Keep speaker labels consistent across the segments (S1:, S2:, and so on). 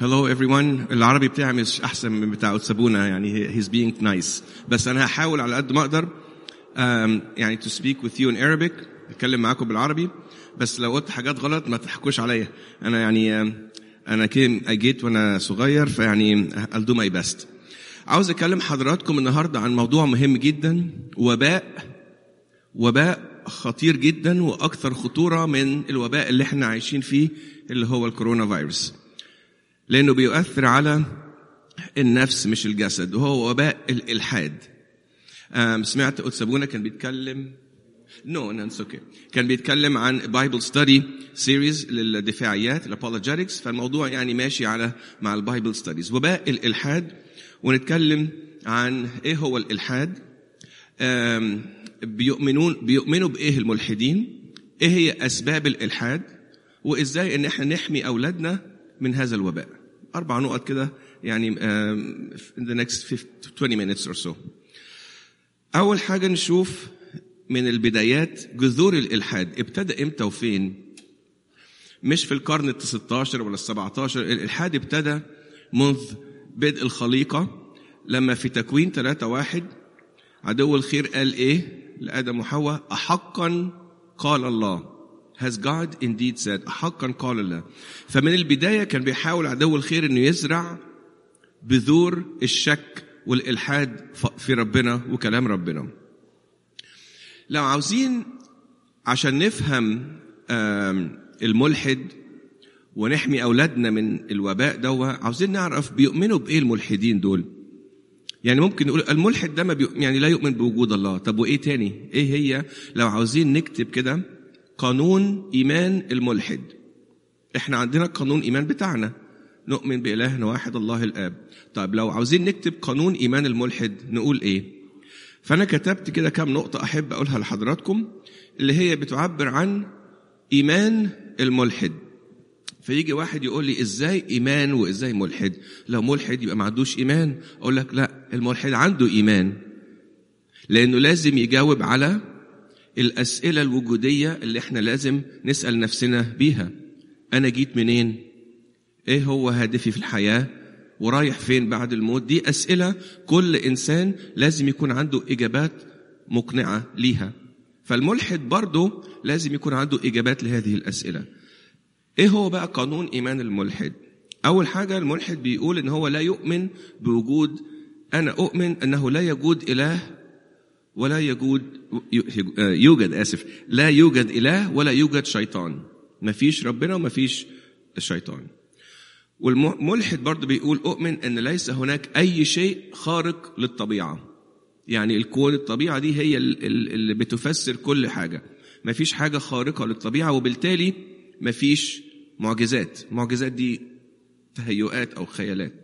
S1: Hello everyone العربي بتاعي مش أحسن من بتاع سابونا يعني he- he's being nice بس أنا هحاول على قد ما أقدر um, يعني to speak with you in Arabic أتكلم معاكم بالعربي بس لو قلت حاجات غلط ما تحكوش عليا أنا يعني um, أنا كيم أجيت وأنا صغير فيعني I'll do my best عاوز أكلم حضراتكم النهاردة عن موضوع مهم جدا وباء وباء خطير جدا واكثر خطوره من الوباء اللي احنا عايشين فيه اللي هو الكورونا فيروس لانه بيؤثر على النفس مش الجسد وهو وباء الالحاد آم، سمعت أتسابونا كان بيتكلم نو no, no, اوكي كان بيتكلم عن بايبل ستادي سيريز للدفاعيات الابولوجيتكس فالموضوع يعني ماشي على مع البايبل ستاديز وباء الالحاد ونتكلم عن ايه هو الالحاد آم، بيؤمنون بيؤمنوا بايه الملحدين ايه هي اسباب الالحاد وازاي ان احنا نحمي اولادنا من هذا الوباء اربع نقط كده يعني آم، in the next 50 20 minutes or so اول حاجه نشوف من البدايات جذور الالحاد ابتدى امتى وفين مش في القرن ال 16 ولا ال 17 الالحاد ابتدى منذ بدء الخليقه لما في تكوين 3 واحد عدو الخير قال ايه لادم وحواء احقا قال الله has God indeed said احقا قال الله فمن البدايه كان بيحاول عدو الخير انه يزرع بذور الشك والالحاد ف- في ربنا وكلام ربنا لو عاوزين عشان نفهم آم، الملحد ونحمي اولادنا من الوباء ده عاوزين نعرف بيؤمنوا بايه الملحدين دول يعني ممكن نقول الملحد ده ما بيؤ... يعني لا يؤمن بوجود الله طب وايه تاني ايه هي لو عاوزين نكتب كده قانون ايمان الملحد احنا عندنا قانون ايمان بتاعنا نؤمن بإله واحد الله الآب طيب لو عاوزين نكتب قانون إيمان الملحد نقول إيه فأنا كتبت كده كام نقطة أحب أقولها لحضراتكم اللي هي بتعبر عن إيمان الملحد فيجي واحد يقول لي ازاي ايمان وازاي ملحد لو ملحد يبقى ما عندوش ايمان اقول لك لا الملحد عنده ايمان لانه لازم يجاوب على الاسئله الوجوديه اللي احنا لازم نسال نفسنا بيها انا جيت منين ايه هو هدفي في الحياه ورايح فين بعد الموت دي اسئله كل انسان لازم يكون عنده اجابات مقنعه ليها فالملحد برضه لازم يكون عنده اجابات لهذه الاسئله ايه هو بقى قانون ايمان الملحد اول حاجه الملحد بيقول ان هو لا يؤمن بوجود انا اؤمن انه لا يوجد اله ولا يوجد يوجد اسف لا يوجد اله ولا يوجد شيطان مفيش ربنا ومفيش الشيطان والملحد برضه بيقول اؤمن ان ليس هناك اي شيء خارق للطبيعه يعني الكون الطبيعه دي هي ال- ال- اللي بتفسر كل حاجه مفيش حاجه خارقه للطبيعه وبالتالي مفيش معجزات معجزات دي تهيؤات او خيالات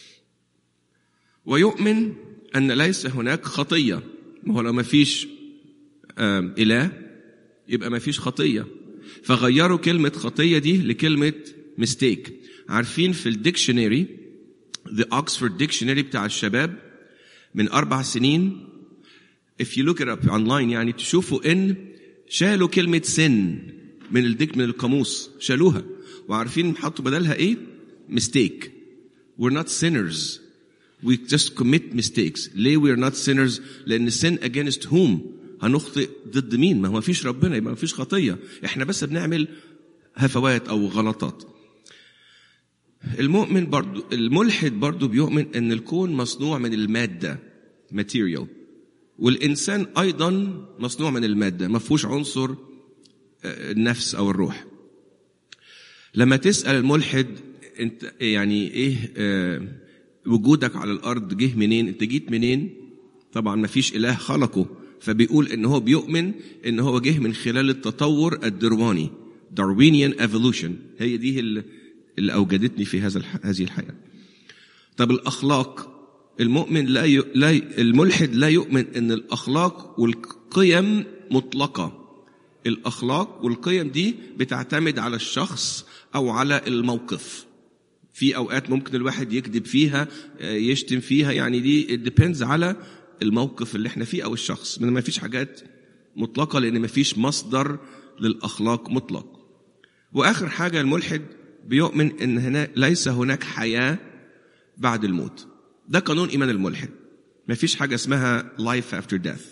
S1: ويؤمن ان ليس هناك خطيه ما هو لو مفيش آم، اله يبقى مفيش خطيه فغيروا كلمه خطيه دي لكلمه ميستيك عارفين في الديكشنري ذا اوكسفورد ديكشنري بتاع الشباب من اربع سنين if you look it up online يعني تشوفوا ان شالوا كلمة سن من الديك من القاموس شالوها وعارفين حطوا بدلها ايه؟ mistake we're not sinners we just commit mistakes ليه we're not sinners؟ لأن sin against whom؟ هنخطئ ضد مين؟ ما هو مفيش ربنا يبقى مفيش خطية احنا بس بنعمل هفوات أو غلطات المؤمن برضو الملحد برضو بيؤمن ان الكون مصنوع من المادة material والإنسان أيضا مصنوع من المادة ما فيهوش عنصر آه، النفس أو الروح لما تسأل الملحد انت يعني ايه آه، وجودك على الارض جه منين انت جيت منين طبعا ما فيش اله خلقه فبيقول ان هو بيؤمن ان هو جه من خلال التطور الدرواني Darwinian evolution هي دي اللي اللي اوجدتني في هذا الح- هذه الحياه طب الاخلاق المؤمن لا ي... لا ي... الملحد لا يؤمن ان الاخلاق والقيم مطلقه الاخلاق والقيم دي بتعتمد على الشخص او على الموقف في اوقات ممكن الواحد يكذب فيها آه، يشتم فيها يعني دي ديبيندز على الموقف اللي احنا فيه او الشخص ما فيش حاجات مطلقه لان ما فيش مصدر للاخلاق مطلق واخر حاجه الملحد بيؤمن ان هنا ليس هناك حياه بعد الموت ده قانون ايمان الملحد ما فيش حاجه اسمها life after death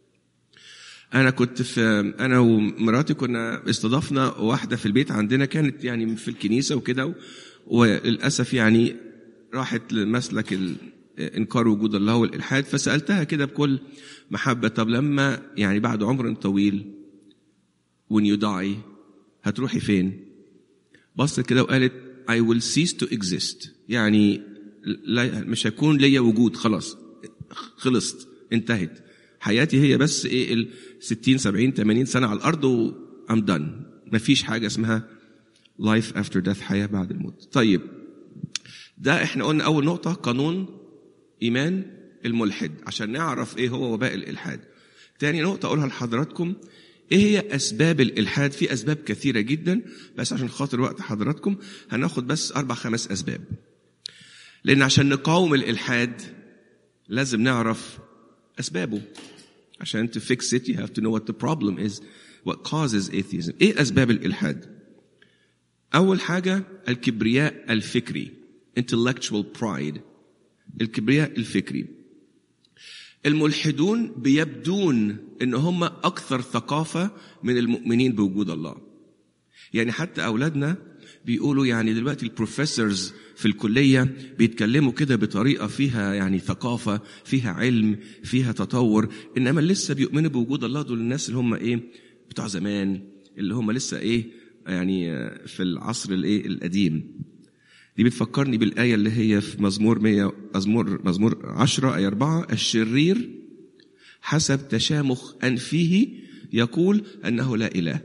S1: انا كنت في انا ومراتي كنا استضفنا واحده في البيت عندنا كانت يعني في الكنيسه وكده و- وللاسف يعني راحت لمسلك ال- انكار وجود الله والالحاد فسالتها كده بكل محبه طب لما يعني بعد عمر طويل when you die هتروحي فين؟ بصت كده وقالت I will cease to exist يعني لا مش هيكون ليا وجود خلاص خلصت انتهت حياتي هي بس ايه ال 60 70 80 سنه على الارض و I'm done مفيش حاجه اسمها life after death حياه بعد الموت طيب ده احنا قلنا اول نقطه قانون ايمان الملحد عشان نعرف ايه هو وباء الالحاد تاني نقطه اقولها لحضراتكم ايه هي اسباب الالحاد في اسباب كثيره جدا بس عشان خاطر وقت حضراتكم هناخد بس اربع خمس اسباب لان عشان نقاوم الالحاد لازم نعرف اسبابه عشان to fix it you have to know what the problem is what causes atheism ايه اسباب الالحاد اول حاجه الكبرياء الفكري intellectual pride الكبرياء الفكري الملحدون بيبدون ان هم اكثر ثقافه من المؤمنين بوجود الله يعني حتى اولادنا بيقولوا يعني دلوقتي البروفيسورز في الكليه بيتكلموا كده بطريقه فيها يعني ثقافه فيها علم فيها تطور انما اللي لسه بيؤمنوا بوجود الله دول الناس اللي هم ايه بتوع زمان اللي هم لسه ايه يعني آه، في العصر الايه القديم دي بتفكرني بالآية اللي هي في مزمور 100 مزمور مزمور 10 آية 4 الشرير حسب تشامخ أنفه يقول أنه لا إله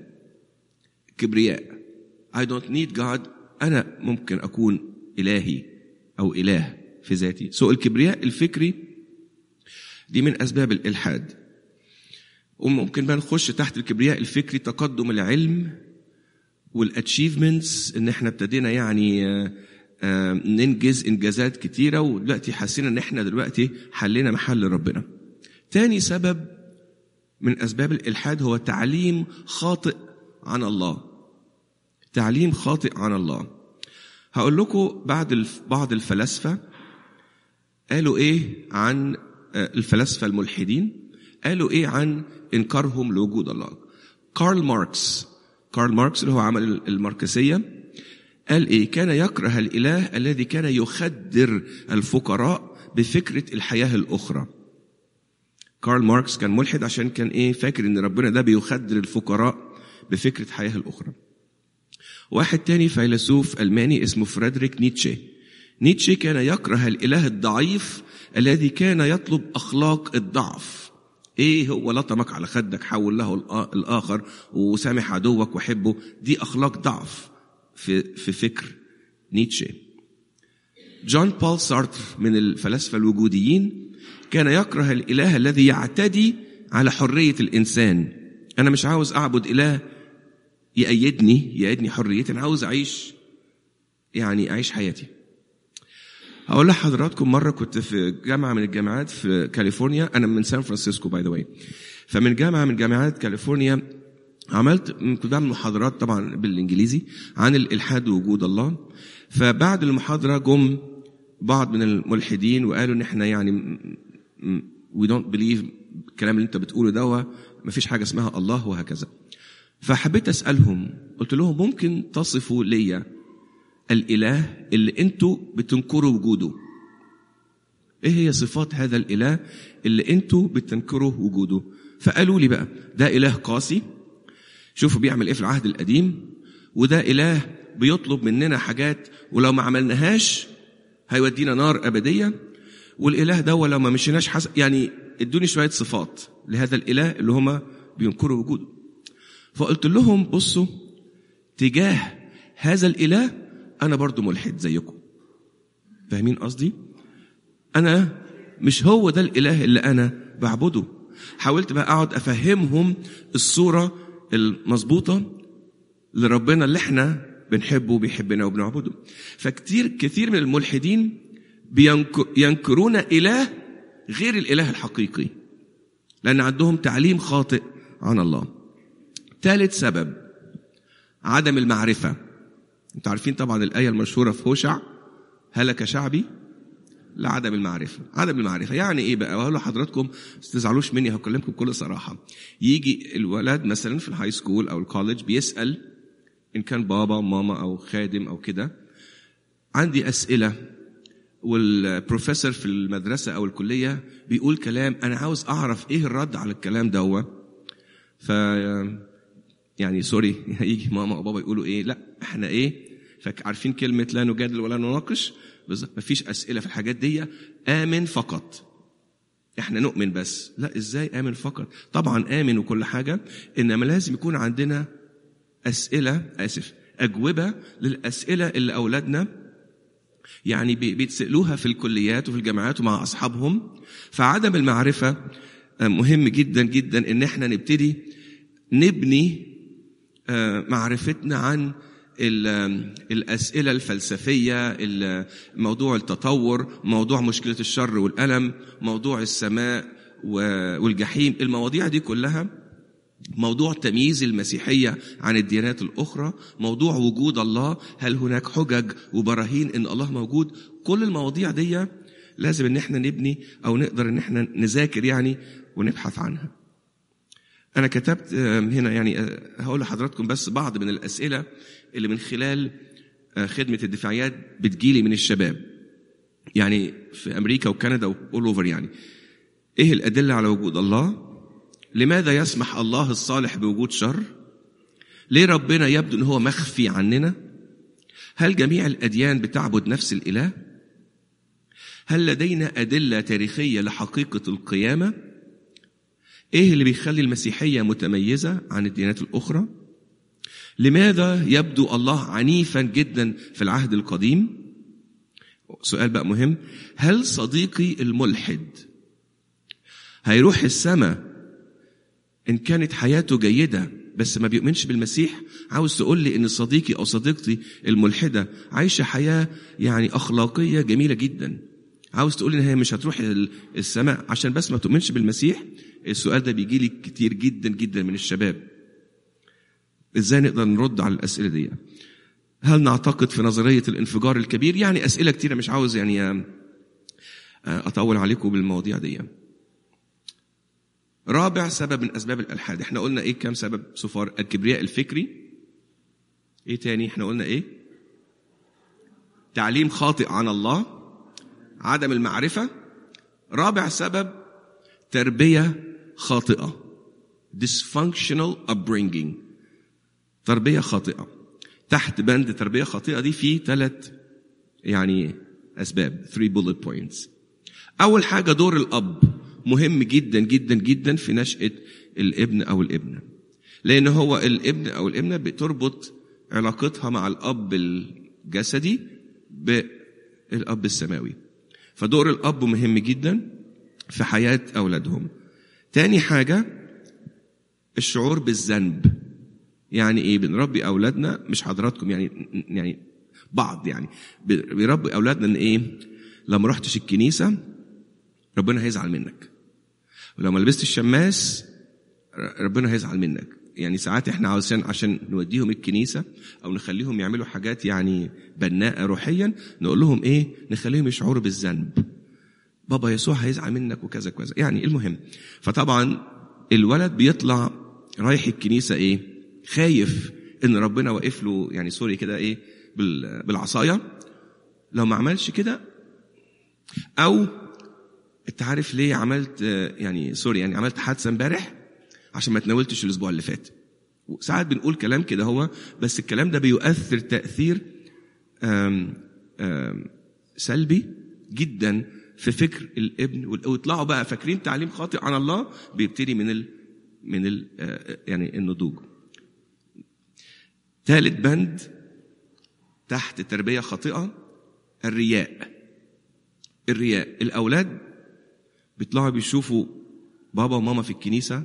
S1: كبرياء I don't need God أنا ممكن أكون إلهي أو إله في ذاتي سو الكبرياء الفكري دي من أسباب الإلحاد وممكن بقى نخش تحت الكبرياء الفكري تقدم العلم والاتشيفمنتس ان احنا ابتدينا يعني آه، آه، ننجز انجازات كتيره ودلوقتي حسينا ان احنا دلوقتي حلينا محل ربنا. تاني سبب من اسباب الالحاد هو تعليم خاطئ عن الله. تعليم خاطئ عن الله. هقول لكم بعد الف- بعض الفلاسفه قالوا ايه عن آه، الفلاسفه الملحدين قالوا ايه عن انكارهم لوجود الله كارل ماركس كارل ماركس اللي هو عمل الماركسيه قال ايه كان يكره الاله الذي كان يخدر الفقراء بفكره الحياه الاخرى كارل ماركس كان ملحد عشان كان ايه فاكر ان ربنا ده بيخدر الفقراء بفكره الحياه الاخرى واحد تاني فيلسوف ألماني اسمه فريدريك نيتشه نيتشه كان يكره الإله الضعيف الذي كان يطلب أخلاق الضعف ايه هو لطمك على خدك حول له الآ- الآخر وسامح عدوك وحبه دي أخلاق ضعف في, في فكر نيتشه جون بول سارتر من الفلاسفة الوجوديين كان يكره الإله الذي يعتدي على حرية الإنسان أنا مش عاوز أعبد إله يأيدني يأيدني حريتي أنا عاوز أعيش يعني أعيش حياتي هقول لحضراتكم مرة كنت في جامعة من الجامعات في كاليفورنيا أنا من سان فرانسيسكو باي ذا واي فمن جامعة من جامعات كاليفورنيا عملت كنت بعمل محاضرات طبعا بالإنجليزي عن الإلحاد ووجود الله فبعد المحاضرة جم بعض من الملحدين وقالوا إن إحنا يعني م- م- we don't believe الكلام اللي أنت بتقوله ده ما فيش حاجة اسمها الله وهكذا فحبيت اسالهم قلت لهم ممكن تصفوا ليا الاله اللي انتوا بتنكروا وجوده ايه هي صفات هذا الاله اللي انتوا بتنكروا وجوده فقالوا لي بقى ده اله قاسي شوفوا بيعمل ايه في العهد القديم وده اله بيطلب مننا حاجات ولو ما عملناهاش هيودينا نار ابديه والاله ده لو ما مشيناش حسب يعني ادوني شويه صفات لهذا الاله اللي هما بينكروا وجوده فقلت لهم بصوا تجاه هذا الاله انا برضو ملحد زيكم فاهمين قصدي انا مش هو ده الاله اللي انا بعبده حاولت بقى اقعد افهمهم الصوره المظبوطه لربنا اللي احنا بنحبه وبيحبنا وبنعبده فكتير كثير من الملحدين بينك- ينكرون اله غير الاله الحقيقي لان عندهم تعليم خاطئ عن الله ثالث سبب عدم المعرفة انتوا عارفين طبعا الآية المشهورة في هوشع هلك شعبي لعدم المعرفة عدم المعرفة يعني ايه بقى وهقول لحضراتكم ما تزعلوش مني هكلمكم بكل صراحة يجي الولد مثلا في الهاي سكول او الكوليدج بيسأل ان كان بابا ماما او خادم او كده عندي أسئلة والبروفيسور في المدرسة أو الكلية بيقول كلام أنا عاوز أعرف إيه الرد على الكلام دوا ف يعني سوري يجي ماما وبابا يقولوا إيه لا إحنا إيه فعارفين كلمة لا نجادل ولا نناقش بالظبط مفيش أسئلة في الحاجات دي آمن فقط احنا نؤمن بس لا ازاي امن فقط طبعا امن وكل حاجه انما لازم يكون عندنا اسئله اسف اجوبه للاسئله اللي اولادنا يعني بيتسالوها في الكليات وفي الجامعات ومع اصحابهم فعدم المعرفه مهم جدا جدا ان احنا نبتدي نبني معرفتنا عن الأسئلة الفلسفية موضوع التطور موضوع مشكلة الشر والألم موضوع السماء والجحيم المواضيع دي كلها موضوع تمييز المسيحية عن الديانات الأخرى موضوع وجود الله هل هناك حجج وبراهين إن الله موجود كل المواضيع دي لازم إن احنا نبني أو نقدر إن احنا نذاكر يعني ونبحث عنها أنا كتبت هنا يعني هقول لحضراتكم بس بعض من الأسئلة اللي من خلال خدمة الدفاعيات بتجيلي من الشباب يعني في أمريكا وكندا وأول أوفر يعني إيه الأدلة على وجود الله؟ لماذا يسمح الله الصالح بوجود شر؟ ليه ربنا يبدو إن هو مخفي عننا؟ هل جميع الأديان بتعبد نفس الإله؟ هل لدينا أدلة تاريخية لحقيقة القيامة؟ ايه اللي بيخلي المسيحيه متميزه عن الديانات الاخرى لماذا يبدو الله عنيفا جدا في العهد القديم سؤال بقى مهم هل صديقي الملحد هيروح السماء ان كانت حياته جيده بس ما بيؤمنش بالمسيح عاوز تقول لي ان صديقي او صديقتي الملحده عايشه حياه يعني اخلاقيه جميله جدا عاوز تقول ان هي مش هتروح السماء عشان بس ما تؤمنش بالمسيح السؤال ده بيجي لي كتير جدا جدا من الشباب ازاي نقدر نرد على الاسئله دي هل نعتقد في نظريه الانفجار الكبير يعني اسئله كتيره مش عاوز يعني اطول عليكم بالمواضيع دي رابع سبب من اسباب الالحاد احنا قلنا ايه كام سبب سفار الكبرياء الفكري ايه تاني احنا قلنا ايه تعليم خاطئ عن الله عدم المعرفه رابع سبب تربيه خاطئه dysfunctional upbringing تربيه خاطئه تحت بند تربيه خاطئه دي في ثلاث يعني اسباب 3 bullet points اول حاجه دور الاب مهم جدا جدا جدا في نشاه الابن او الابنه لان هو الابن او الابنه بتربط علاقتها مع الاب الجسدي بالاب السماوي فدور الاب مهم جدا في حياه اولادهم تاني حاجه الشعور بالذنب يعني ايه بنربي اولادنا مش حضراتكم يعني يعني بعض يعني بيربي اولادنا ان ايه لو ما رحتش الكنيسه ربنا هيزعل منك ولو ما لبست الشماس ربنا هيزعل منك يعني ساعات احنا عاوزين عشان نوديهم الكنيسه او نخليهم يعملوا حاجات يعني بناءه روحيا نقول لهم ايه نخليهم يشعروا بالذنب بابا يسوع هيزعل منك وكذا كذا يعني المهم فطبعا الولد بيطلع رايح الكنيسه ايه خايف ان ربنا واقف له يعني سوري كده ايه بالعصايه لو ما عملش كده او انت عارف ليه عملت يعني سوري يعني عملت حادثه امبارح عشان ما تناولتش الاسبوع اللي فات ساعات بنقول كلام كده هو بس الكلام ده بيؤثر تاثير آم آم سلبي جدا في فكر الابن ويطلعوا بقى فاكرين تعليم خاطئ عن الله بيبتدي من ال من ال يعني النضوج ثالث بند تحت تربيه خاطئه الرياء الرياء الاولاد بيطلعوا بيشوفوا بابا وماما في الكنيسه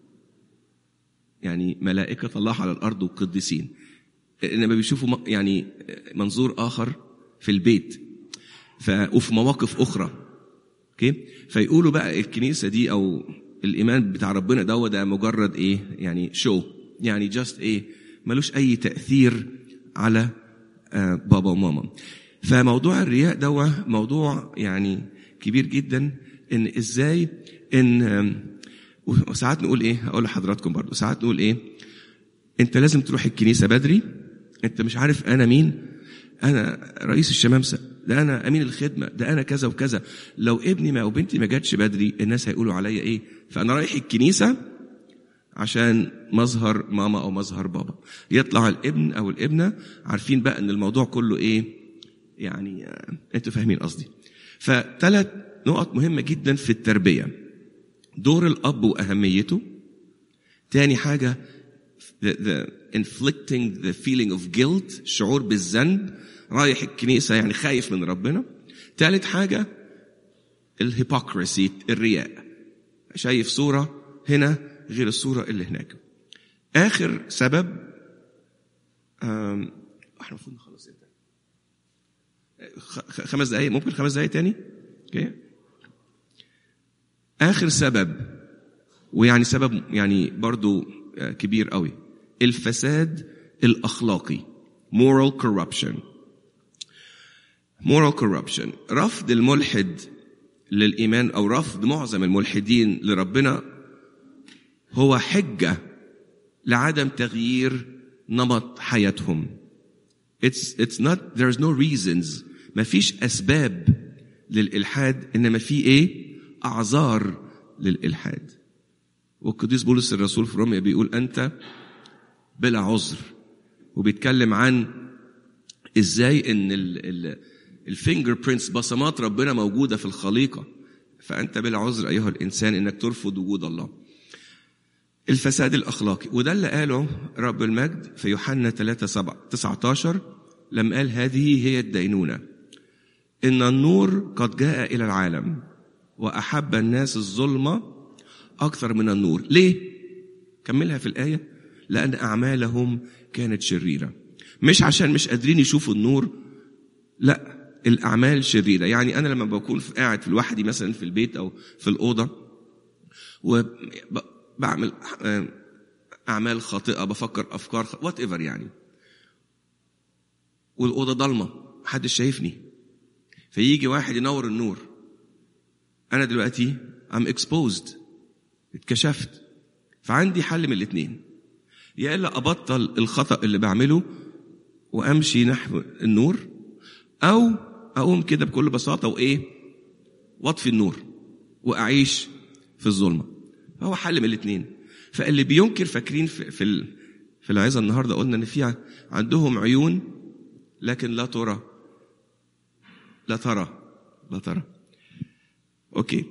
S1: يعني ملائكه الله على الارض وقديسين انما بيشوفوا يعني منظور اخر في البيت ف... وفي مواقف اخرى اوكي فيقولوا بقى الكنيسه دي او الايمان بتاع ربنا ده ده مجرد ايه يعني شو يعني جاست ايه ملوش اي تاثير على آه، بابا وماما فموضوع الرياء ده موضوع يعني كبير جدا ان ازاي ان آم، وساعات نقول ايه هقول لحضراتكم برضو ساعات نقول ايه انت لازم تروح الكنيسه بدري انت مش عارف انا مين انا رئيس الشمامسه ده انا امين الخدمه ده انا كذا وكذا لو ابني ما او بنتي ما جاتش بدري الناس هيقولوا عليا ايه فانا رايح الكنيسه عشان مظهر ماما او مظهر بابا يطلع الابن او الابنه عارفين بقى ان الموضوع كله ايه يعني آه، انتوا فاهمين قصدي فثلاث نقط مهمه جدا في التربيه دور الاب واهميته تاني حاجه the, the inflicting the feeling of guilt شعور بالذنب رايح الكنيسة يعني خايف من ربنا ثالث حاجة الهيبوكرسي الرياء شايف صورة هنا غير الصورة اللي هناك آخر سبب آم، احنا المفروض نخلص امتى؟ خ- خ- خمس دقايق ممكن خمس دقايق تاني؟ اوكي آخر سبب ويعني سبب يعني برضو آه، كبير قوي الفساد الأخلاقي moral corruption moral corruption رفض الملحد للإيمان أو رفض معظم الملحدين لربنا هو حجة لعدم تغيير نمط حياتهم it's, it's not there's no reasons ما فيش أسباب للإلحاد إنما في إيه أعذار للإلحاد والقديس بولس الرسول في روميا بيقول أنت بلا عذر وبيتكلم عن ازاي ان الفينجر برينتس بصمات ربنا موجوده في الخليقه فانت بلا عذر ايها الانسان انك ترفض وجود الله الفساد الاخلاقي وده اللي قاله رب المجد في يوحنا 3 7 19 لما قال هذه هي الدينونه ان النور قد جاء الى العالم واحب الناس الظلمه اكثر من النور ليه كملها في الايه لان اعمالهم كانت شريره مش عشان مش قادرين يشوفوا النور لا الاعمال شريره يعني انا لما بكون في- قاعد في لوحدي مثلا في البيت او في الاوضه وبعمل اعمال خاطئه بفكر افكار وات ايفر يعني والاوضه ضلمه محدش شايفني فيجي واحد ينور النور انا دلوقتي ام اكسبوزد اتكشفت فعندي حل من الاثنين يا الا ابطل الخطا اللي بعمله وامشي نحو النور او اقوم كده بكل بساطه وايه واطفي النور واعيش في الظلمه فهو حل من الاثنين فاللي بينكر فاكرين في في, ال- في العظه النهارده قلنا ان في عندهم عيون لكن لا ترى لا ترى لا ترى اوكي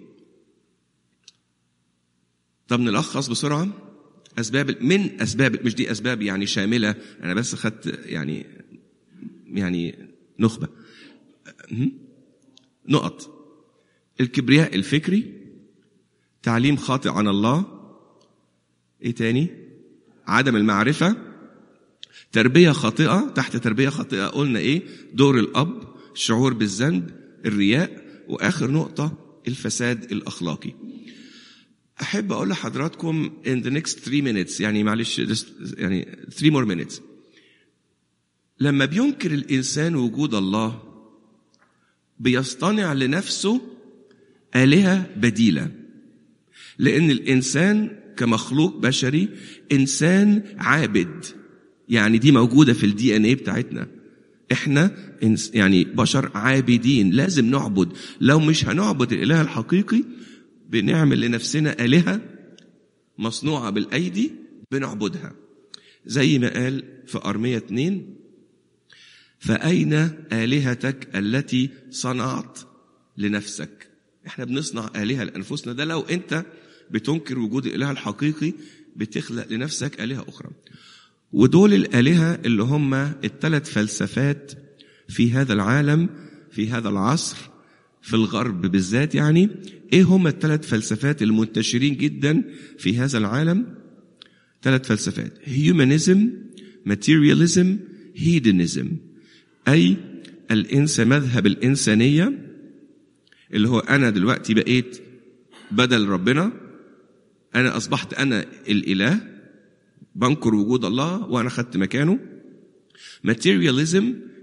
S1: طب نلخص بسرعه اسباب من اسباب مش دي اسباب يعني شامله انا بس خدت يعني يعني نخبه أهم. نقط الكبرياء الفكري تعليم خاطئ عن الله ايه تاني عدم المعرفه تربيه خاطئه تحت تربيه خاطئه قلنا ايه دور الاب الشعور بالذنب الرياء واخر نقطه الفساد الاخلاقي احب اقول لحضراتكم in the next three minutes يعني معلش just يعني three more minutes لما بينكر الانسان وجود الله بيصطنع لنفسه الهه بديله لان الانسان كمخلوق بشري انسان عابد يعني دي موجوده في الدي ان ايه بتاعتنا احنا إنس- يعني بشر عابدين لازم نعبد لو مش هنعبد الاله الحقيقي بنعمل لنفسنا الهه مصنوعه بالايدي بنعبدها زي ما قال في ارميه 2 فاين الهتك التي صنعت لنفسك احنا بنصنع الهه لانفسنا ده لو انت بتنكر وجود الاله الحقيقي بتخلق لنفسك الهه اخرى ودول الالهه اللي هم الثلاث فلسفات في هذا العالم في هذا العصر في الغرب بالذات يعني ايه هم الثلاث فلسفات المنتشرين جدا في هذا العالم ثلاث فلسفات هيومانيزم ماتيرياليزم هيدنزم اي الانس مذهب الانسانيه اللي هو انا دلوقتي بقيت بدل ربنا انا اصبحت انا الاله بنكر وجود الله وانا خدت مكانه ماتيرياليزم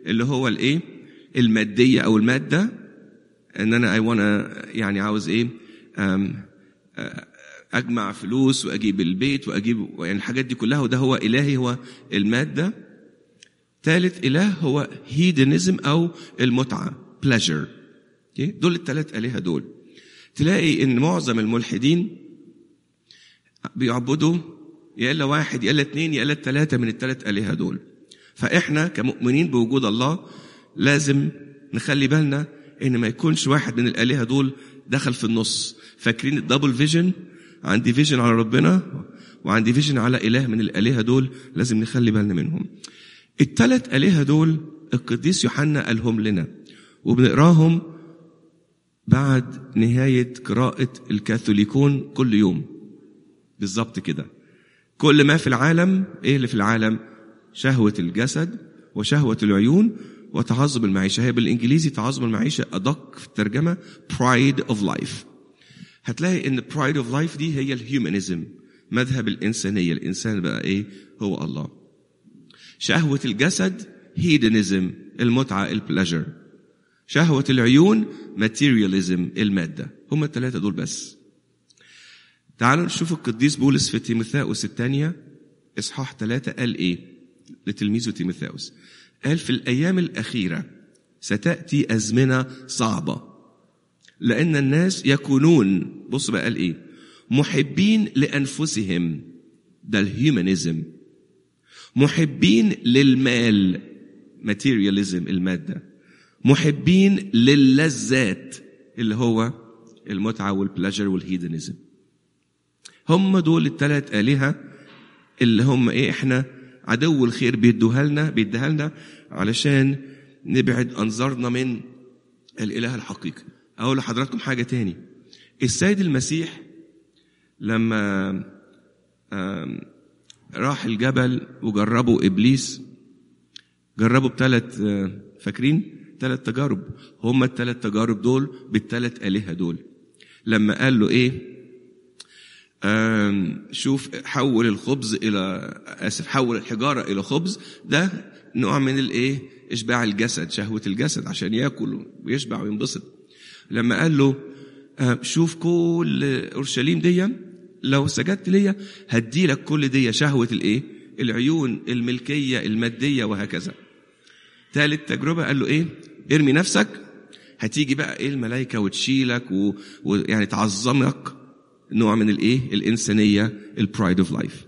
S1: اللي هو الايه الماديه او الماده ان انا اي وانا يعني عاوز ايه أم، أ- اجمع فلوس واجيب البيت واجيب يعني الحاجات دي كلها وده هو الهي هو الماده ثالث اله هو هيدنزم او المتعه pleasure اوكي دول الثلاث الهه دول تلاقي ان معظم الملحدين بيعبدوا يا الا واحد يا الا اثنين يا الا ثلاثه من الثلاث الهه دول فاحنا كمؤمنين بوجود الله لازم نخلي بالنا ان ما يكونش واحد من الالهه دول دخل في النص فاكرين الدبل فيجن عندي فيجن على ربنا وعندي فيجن على اله من الالهه دول لازم نخلي بالنا منهم الثلاث الهه دول القديس يوحنا قالهم لنا وبنقراهم بعد نهايه قراءه الكاثوليكون كل يوم بالظبط كده كل ما في العالم ايه اللي في العالم شهوة الجسد وشهوة العيون وتعظم المعيشة هي بالانجليزي تعظم المعيشة ادق في الترجمة pride of life هتلاقي ان pride of life دي هي الهيومانيزم مذهب الانسانية الانسان بقى ايه هو الله شهوة الجسد هيدنزم المتعة البلاجر شهوة العيون ماتيرياليزم المادة هم الثلاثة دول بس تعالوا نشوف القديس بولس في تيموثاوس الثانية إصحاح ثلاثة قال إيه لتلميذه تيموثاوس قال في الأيام الأخيرة ستأتي أزمنة صعبة لأن الناس يكونون بص بقى قال إيه محبين لأنفسهم ده الهيومانيزم محبين للمال ماتيرياليزم المادة محبين للذات اللي هو المتعة والبلاجر والهيدنزم هم دول الثلاث آلهة اللي هم ايه احنا عدو الخير بيدوها لنا بيديها لنا علشان نبعد انظارنا من الاله الحقيقي اقول لحضراتكم حاجه تاني السيد المسيح لما آم، راح الجبل وجربوا ابليس جربوا بثلاث فاكرين ثلاث تجارب هم الثلاث تجارب دول بالثلاث الهه دول لما قال له ايه آم، شوف حول الخبز الى اسف حول الحجاره الى خبز ده نوع من الايه اشباع الجسد شهوه الجسد عشان ياكل ويشبع وينبسط لما قال له آه، شوف كل اورشليم دي لو سجدت ليا هدي لك كل دي شهوه الايه العيون الملكيه الماديه وهكذا ثالث تجربه قال له ايه ارمي نفسك هتيجي بقى ايه الملائكه وتشيلك و- ويعني تعظمك نوع من الايه الانسانيه البرايد اوف لايف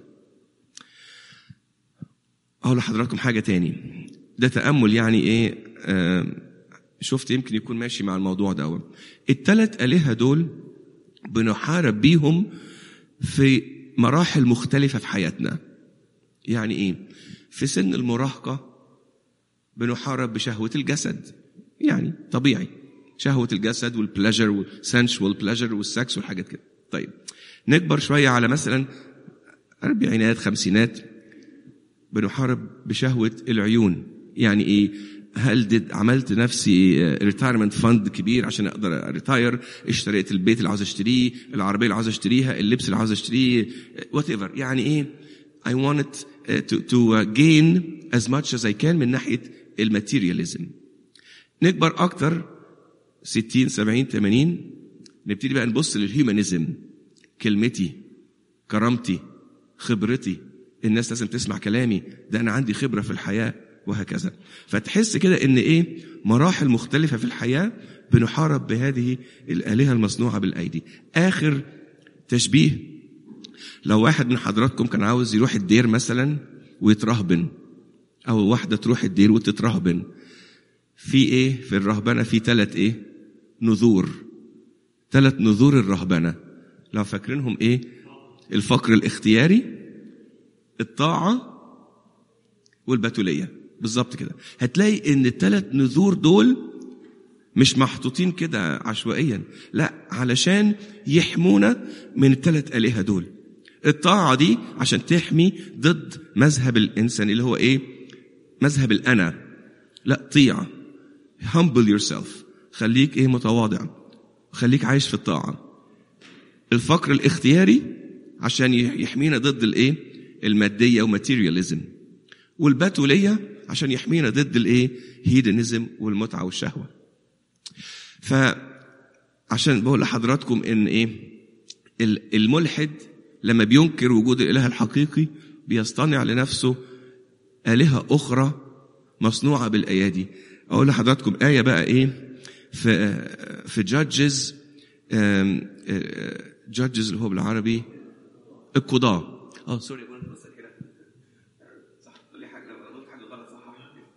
S1: اقول لحضراتكم حاجه تاني ده تامل يعني ايه آم، شفت يمكن يكون ماشي مع الموضوع ده الثلاث الهه دول بنحارب بيهم في مراحل مختلفه في حياتنا يعني ايه في سن المراهقه بنحارب بشهوه الجسد يعني طبيعي شهوة الجسد والبلاجر والسنشوال بلاجر والسكس والحاجات كده طيب نكبر شوية على مثلا أربعينات خمسينات بنحارب بشهوة العيون يعني إيه هل دد عملت نفسي ريتايرمنت فند كبير عشان اقدر اريتاير اشتريت البيت اللي عاوز اشتريه العربيه اللي عاوز اشتريها اللبس اللي عاوز اشتريه وات ايفر يعني ايه I wanted uh, to, to uh, gain as much as I can من ناحيه الماتيرياليزم نكبر اكتر 60 70 80 نبتدي بقى نبص للهيومانيزم كلمتي كرامتي خبرتي الناس لازم تسمع كلامي ده انا عندي خبره في الحياه وهكذا فتحس كده ان ايه مراحل مختلفه في الحياه بنحارب بهذه الالهه المصنوعه بالايدي اخر تشبيه لو واحد من حضراتكم كان عاوز يروح الدير مثلا ويترهبن او واحده تروح الدير وتترهبن في ايه في الرهبنه في ثلاث ايه نذور ثلاث نذور الرهبنه لو فاكرينهم ايه الفقر الاختياري الطاعه والبتوليه بالظبط كده هتلاقي ان الثلاث نذور دول مش محطوطين كده عشوائيا لا علشان يحمونا من الثلاث آلهة دول الطاعة دي عشان تحمي ضد مذهب الإنسان اللي هو إيه مذهب الأنا لا طيعة humble yourself خليك إيه متواضع خليك عايش في الطاعة الفقر الاختياري عشان يحمينا ضد الإيه المادية وماتيرياليزم والبتولية عشان يحمينا ضد الايه هيدنزم والمتعه والشهوه فعشان بقول لحضراتكم ان ايه ال- الملحد لما بينكر وجود الاله الحقيقي بيصطنع لنفسه الهه اخرى مصنوعه بالايادي اقول لحضراتكم ايه بقى ايه في في جادجز جادجز اللي هو بالعربي القضاه اه سوري بص كده صح تقول لي حاجه لو قلت حاجه غلط صح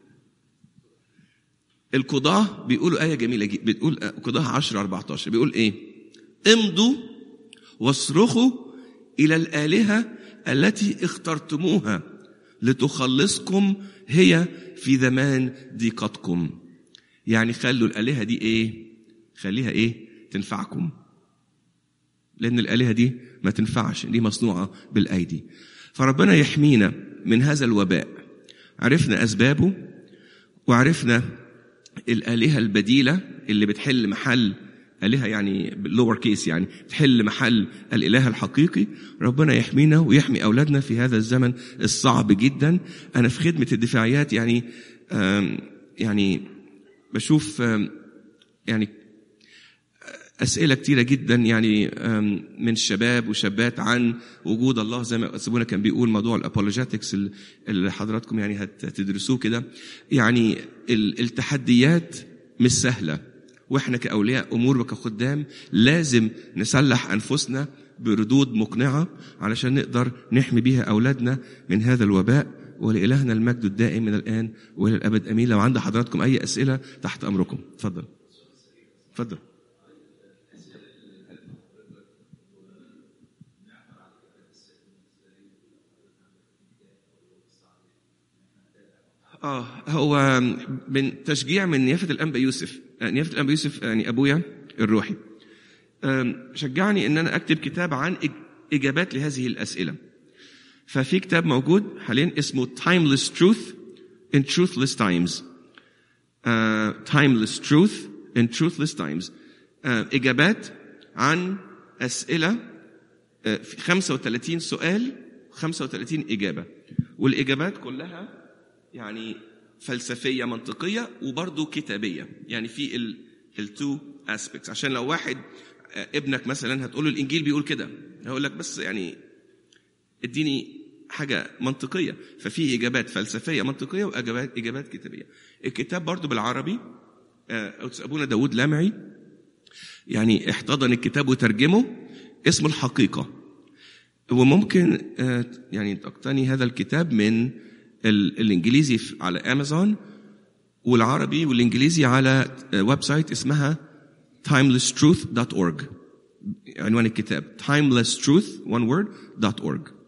S1: القضاه بيقولوا ايه جميله جدا بتقول قضاه 10 14 بيقول ايه امضوا واصرخوا الى الالهه التي اخترتموها لتخلصكم هي في زمان ضيقتكم يعني خلوا الالهه دي ايه خليها ايه تنفعكم لان الالهه دي ما تنفعش دي مصنوعه بالايدي فربنا يحمينا من هذا الوباء عرفنا اسبابه وعرفنا الالهه البديله اللي بتحل محل آلهة يعني لور كيس يعني تحل محل الإله الحقيقي ربنا يحمينا ويحمي أولادنا في هذا الزمن الصعب جدا أنا في خدمة الدفاعيات يعني يعني بشوف يعني أسئلة كتيرة جدا يعني من الشباب وشابات عن وجود الله زي ما سيبونا كان بيقول موضوع الابولوجيتكس اللي حضراتكم يعني هتدرسوه كده يعني التحديات مش سهله واحنا كاولياء امور وكخدام لازم نسلح انفسنا بردود مقنعه علشان نقدر نحمي بيها اولادنا من هذا الوباء ولالهنا المجد الدائم من الان والى الابد امين لو عند حضراتكم اي اسئله تحت امركم اتفضل اتفضل اه هو من تشجيع من نيافه الانبا يوسف نيافه الانبا يوسف يعني ابويا الروحي شجعني ان انا اكتب كتاب عن اجابات لهذه الاسئله ففي كتاب موجود حاليا اسمه Timeless Truth in Truthless Times uh, Timeless Truth in Truthless Times uh, إجابات عن أسئلة uh, 35 سؤال 35 إجابة والإجابات كلها يعني فلسفية منطقية وبرضه كتابية يعني في التو اسبيكتس عشان لو واحد ابنك مثلا هتقول له الانجيل بيقول كده هقول لك بس يعني اديني حاجة منطقية ففي إجابات فلسفية منطقية وإجابات إجابات كتابية الكتاب برضو بالعربي أبونا داود لامعي يعني احتضن الكتاب وترجمه اسمه الحقيقة وممكن يعني تقتني هذا الكتاب من الانجليزي على امازون والعربي والانجليزي على ويب سايت اسمها timelesstruth.org عنوان الكتاب timelesstruth one word.org